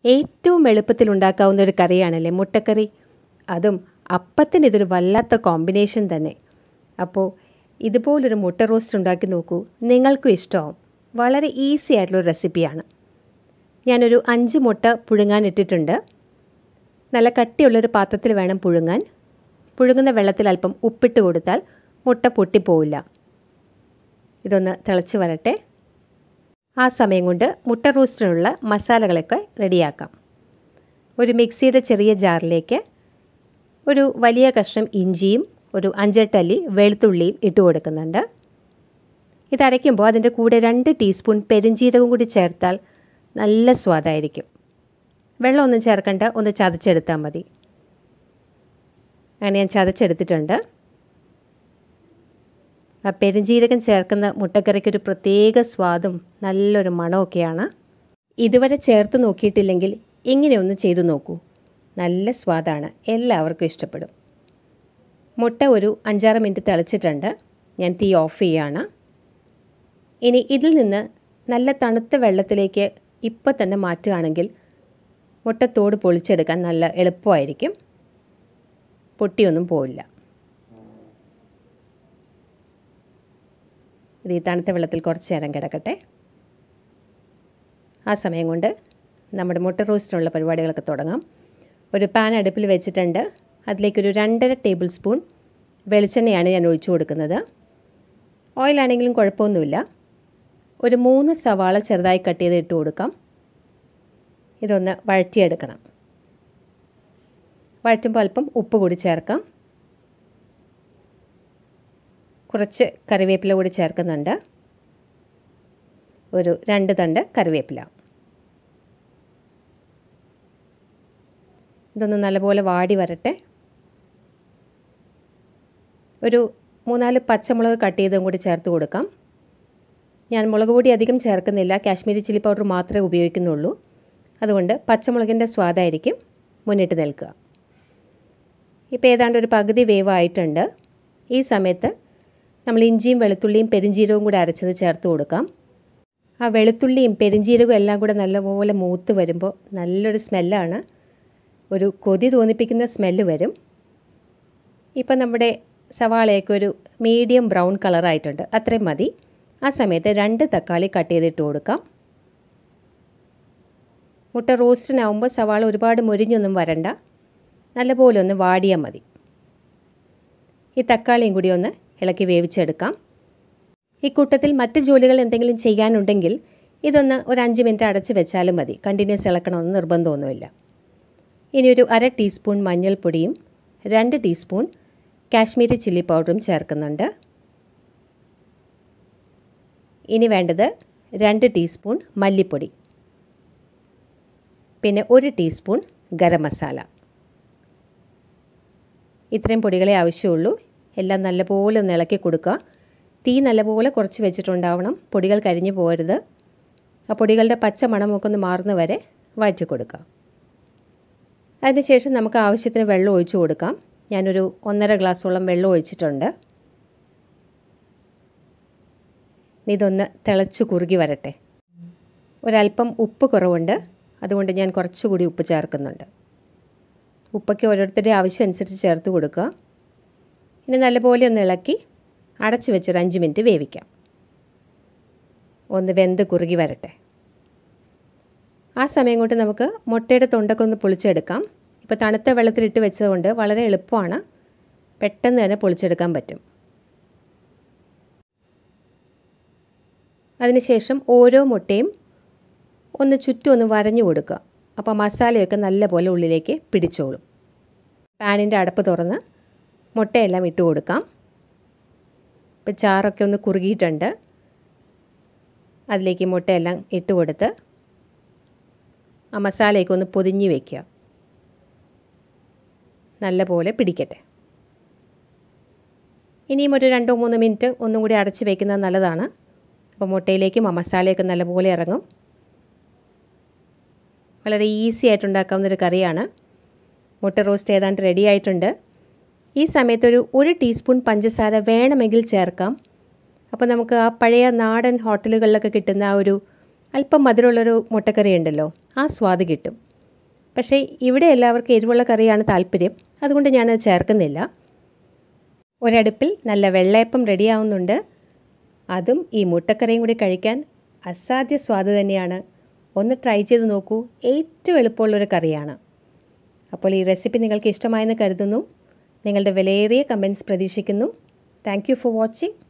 ഏറ്റവും എളുപ്പത്തിൽ ഉണ്ടാക്കാവുന്ന ഒരു കറിയാണല്ലേ മുട്ടക്കറി അതും അപ്പത്തിന് ഇതൊരു വല്ലാത്ത കോമ്പിനേഷൻ തന്നെ അപ്പോൾ ഇതുപോലൊരു മുട്ട റോസ്റ്റ് ഉണ്ടാക്കി നോക്കൂ നിങ്ങൾക്കും ഇഷ്ടമാവും വളരെ ഈസി ആയിട്ടുള്ളൊരു റെസിപ്പിയാണ് ഞാനൊരു അഞ്ച് മുട്ട പുഴുങ്ങാൻ ഇട്ടിട്ടുണ്ട് നല്ല കട്ടിയുള്ളൊരു പാത്രത്തിൽ വേണം പുഴുങ്ങാൻ പുഴുങ്ങുന്ന വെള്ളത്തിൽ അല്പം ഉപ്പിട്ട് കൊടുത്താൽ മുട്ട പൊട്ടിപ്പോവില്ല ഇതൊന്ന് തിളച്ച് വരട്ടെ ആ സമയം കൊണ്ട് മുട്ട റോസ്റ്റിനുള്ള മസാലകളൊക്കെ റെഡിയാക്കാം ഒരു മിക്സിയുടെ ചെറിയ ജാറിലേക്ക് ഒരു വലിയ കഷ്ണം ഇഞ്ചിയും ഒരു അഞ്ചെട്ടല്ലി വെളുത്തുള്ളിയും ഇട്ട് കൊടുക്കുന്നുണ്ട് ഇത് അരയ്ക്കുമ്പോൾ അതിൻ്റെ കൂടെ രണ്ട് ടീസ്പൂൺ പെരിഞ്ജീരകം കൂടി ചേർത്താൽ നല്ല സ്വാദായിരിക്കും വെള്ളമൊന്നും ചേർക്കണ്ട ഒന്ന് ചതച്ചെടുത്താൽ മതി അങ്ങനെ ഞാൻ ചതച്ചെടുത്തിട്ടുണ്ട് ആ പെരുംജീരകം ചേർക്കുന്ന മുട്ടക്കറിക്കൊരു പ്രത്യേക സ്വാദും നല്ലൊരു മണമൊക്കെയാണ് ഇതുവരെ ചേർത്ത് നോക്കിയിട്ടില്ലെങ്കിൽ ഇങ്ങനെ ഒന്ന് ചെയ്തു നോക്കൂ നല്ല സ്വാദാണ് എല്ലാവർക്കും ഇഷ്ടപ്പെടും മുട്ട ഒരു അഞ്ചാറ് മിനിറ്റ് തിളച്ചിട്ടുണ്ട് ഞാൻ തീ ഓഫ് ചെയ്യാണ് ഇനി ഇതിൽ നിന്ന് നല്ല തണുത്ത വെള്ളത്തിലേക്ക് ഇപ്പോൾ തന്നെ മാറ്റുകയാണെങ്കിൽ മുട്ടത്തോട് പൊളിച്ചെടുക്കാൻ നല്ല എളുപ്പമായിരിക്കും പൊട്ടിയൊന്നും പോവില്ല ഇത് ഈ തണുത്ത വെള്ളത്തിൽ കുറച്ച് നേരം കിടക്കട്ടെ ആ സമയം കൊണ്ട് നമ്മുടെ മുട്ട റോസ്റ്റിനുള്ള പരിപാടികളൊക്കെ തുടങ്ങാം ഒരു പാൻ അടുപ്പിൽ വെച്ചിട്ടുണ്ട് അതിലേക്കൊരു രണ്ടര ടേബിൾ സ്പൂൺ വെളിച്ചെണ്ണയാണ് ഞാൻ ഒഴിച്ചു കൊടുക്കുന്നത് ഓയിലാണെങ്കിലും കുഴപ്പമൊന്നുമില്ല ഒരു മൂന്ന് സവാള ചെറുതായി കട്ട് ചെയ്ത് ഇട്ട് കൊടുക്കാം ഇതൊന്ന് വഴറ്റിയെടുക്കണം വഴറ്റുമ്പോൾ അല്പം ഉപ്പ് കൂടി ചേർക്കാം കുറച്ച് കറിവേപ്പില കൂടി ചേർക്കുന്നുണ്ട് ഒരു രണ്ട് തണ്ട് കറിവേപ്പില ഇതൊന്ന് നല്ലപോലെ വാടി വരട്ടെ ഒരു മൂന്നാല് പച്ചമുളക് കട്ട് ചെയ്തും കൂടി ചേർത്ത് കൊടുക്കാം ഞാൻ മുളക് പൊടി അധികം ചേർക്കുന്നില്ല കാശ്മീരി ചില്ലി പൗഡർ മാത്രമേ ഉപയോഗിക്കുന്നുള്ളൂ അതുകൊണ്ട് പച്ചമുളകിൻ്റെ സ്വാദായിരിക്കും മുന്നിട്ട് നിൽക്കുക ഇപ്പോൾ ഏതാണ്ട് ഒരു പകുതി വേവായിട്ടുണ്ട് ഈ സമയത്ത് നമ്മൾ ഇഞ്ചിയും വെളുത്തുള്ളിയും പെരിഞ്ജീരകവും കൂടി അരച്ചത് ചേർത്ത് കൊടുക്കാം ആ വെളുത്തുള്ളിയും പെരിഞ്ജീരകവും എല്ലാം കൂടെ നല്ലപോലെ മൂത്ത് വരുമ്പോൾ നല്ലൊരു സ്മെല്ലാണ് ഒരു കൊതി തോന്നിപ്പിക്കുന്ന സ്മെല്ല് വരും ഇപ്പം നമ്മുടെ സവാളയൊക്കെ ഒരു മീഡിയം ബ്രൗൺ കളറായിട്ടുണ്ട് അത്രയും മതി ആ സമയത്ത് രണ്ട് തക്കാളി കട്ട് ചെയ്തിട്ട് കൊടുക്കാം മുട്ട റോസ്റ്റിനാവുമ്പോൾ സവാള ഒരുപാട് മുരിഞ്ഞൊന്നും വരണ്ട നല്ലപോലെ ഒന്ന് വാടിയാൽ മതി ഈ തക്കാളിയും കൂടി ഒന്ന് ഇളക്കി വേവിച്ചെടുക്കാം ഈ കൂട്ടത്തിൽ മറ്റ് ജോലികൾ എന്തെങ്കിലും ചെയ്യാനുണ്ടെങ്കിൽ ഇതൊന്ന് ഒരു അഞ്ച് മിനിറ്റ് അടച്ച് വെച്ചാലും മതി കണ്ടിന്യൂസ് ഇളക്കണമെന്ന് നിർബന്ധമൊന്നുമില്ല ഇനി ഒരു അര ടീസ്പൂൺ മഞ്ഞൾപ്പൊടിയും രണ്ട് ടീസ്പൂൺ കാശ്മീരി ചില്ലി പൗഡറും ചേർക്കുന്നുണ്ട് ഇനി വേണ്ടത് രണ്ട് ടീസ്പൂൺ മല്ലിപ്പൊടി പിന്നെ ഒരു ടീസ്പൂൺ ഗരം മസാല ഇത്രയും പൊടികളെ ആവശ്യമുള്ളൂ എല്ലാം നല്ലപോലെ ഒന്ന് ഇളക്കി കൊടുക്കുക തീ നല്ലപോലെ കുറച്ച് വെച്ചിട്ടുണ്ടാവണം പൊടികൾ കരിഞ്ഞു പോകരുത് ആ പൊടികളുടെ പച്ച മണമൊക്കെ ഒന്ന് മാറുന്ന വരെ വഴറ്റി കൊടുക്കുക അതിനുശേഷം നമുക്ക് ആവശ്യത്തിന് വെള്ളം ഒഴിച്ചു കൊടുക്കാം ഞാനൊരു ഒന്നര ഗ്ലാസ്സോളം വെള്ളം ഒഴിച്ചിട്ടുണ്ട് ഇതൊന്ന് തിളച്ച് കുറുകി വരട്ടെ ഒരല്പം ഉപ്പ് കുറവുണ്ട് അതുകൊണ്ട് ഞാൻ കുറച്ചുകൂടി ഉപ്പ് ചേർക്കുന്നുണ്ട് ഉപ്പൊക്കെ ഓരോരുത്തരുടെ ആവശ്യം അനുസരിച്ച് ചേർത്ത് കൊടുക്കുക ഇനി നല്ലപോലെ ഒന്ന് ഇളക്കി അടച്ചു വെച്ചൊരു അഞ്ച് മിനിറ്റ് വേവിക്കാം ഒന്ന് വെന്ത് കുറുകി വരട്ടെ ആ സമയം കൊണ്ട് നമുക്ക് മുട്ടയുടെ തൊണ്ടൊക്കെ ഒന്ന് പൊളിച്ചെടുക്കാം ഇപ്പോൾ തണുത്ത വെള്ളത്തിലിട്ട് വെച്ചതുകൊണ്ട് വളരെ എളുപ്പമാണ് പെട്ടെന്ന് തന്നെ പൊളിച്ചെടുക്കാൻ പറ്റും അതിനുശേഷം ഓരോ മുട്ടയും ഒന്ന് ചുറ്റും ഒന്ന് വരഞ്ഞു കൊടുക്കുക അപ്പോൾ മസാലയൊക്കെ നല്ലപോലെ ഉള്ളിലേക്ക് പിടിച്ചോളും പാനിൻ്റെ അടപ്പ് തുറന്ന് മുട്ടയെല്ലാം ഇട്ട് കൊടുക്കാം ഇപ്പോൾ ചാറൊക്കെ ഒന്ന് കുറുകിയിട്ടുണ്ട് അതിലേക്ക് മുട്ടയെല്ലാം ഇട്ട് കൊടുത്ത് ആ മസാലയൊക്കെ ഒന്ന് പൊതിഞ്ഞ് വയ്ക്കുക നല്ലപോലെ പിടിക്കട്ടെ ഇനിയും ഒരു രണ്ടോ മൂന്നോ മിനിറ്റ് ഒന്നും കൂടി അടച്ച് വയ്ക്കുന്നത് നല്ലതാണ് അപ്പോൾ മുട്ടയിലേക്കും ആ മസാലയൊക്കെ നല്ലപോലെ ഇറങ്ങും വളരെ ഈസി ആയിട്ട് ഉണ്ടാക്കാവുന്നൊരു കറിയാണ് മുട്ട റോസ്റ്റ് ഏതാണ്ട് റെഡി ആയിട്ടുണ്ട് ഈ സമയത്തൊരു ഒരു ടീസ്പൂൺ പഞ്ചസാര വേണമെങ്കിൽ ചേർക്കാം അപ്പോൾ നമുക്ക് ആ പഴയ നാടൻ ഹോട്ടലുകളിലൊക്കെ കിട്ടുന്ന ആ ഒരു അല്പം മധുരമുള്ളൊരു മുട്ടക്കറി ഉണ്ടല്ലോ ആ സ്വാദ് കിട്ടും പക്ഷേ ഇവിടെ എല്ലാവർക്കും എരിവുള്ള കറിയാണ് താല്പര്യം അതുകൊണ്ട് ഞാനത് ചേർക്കുന്നില്ല ഒരടുപ്പിൽ നല്ല വെള്ളയപ്പം റെഡിയാവുന്നുണ്ട് അതും ഈ മുട്ടക്കറിയും കൂടി കഴിക്കാൻ അസാധ്യ സ്വാദ് തന്നെയാണ് ഒന്ന് ട്രൈ ചെയ്ത് നോക്കൂ ഏറ്റവും എളുപ്പമുള്ളൊരു കറിയാണ് അപ്പോൾ ഈ റെസിപ്പി നിങ്ങൾക്ക് ഇഷ്ടമായെന്ന് കരുതുന്നു നിങ്ങളുടെ വിലയേറിയ കമൻസ് പ്രതീക്ഷിക്കുന്നു താങ്ക് യു ഫോർ വാച്ചിങ്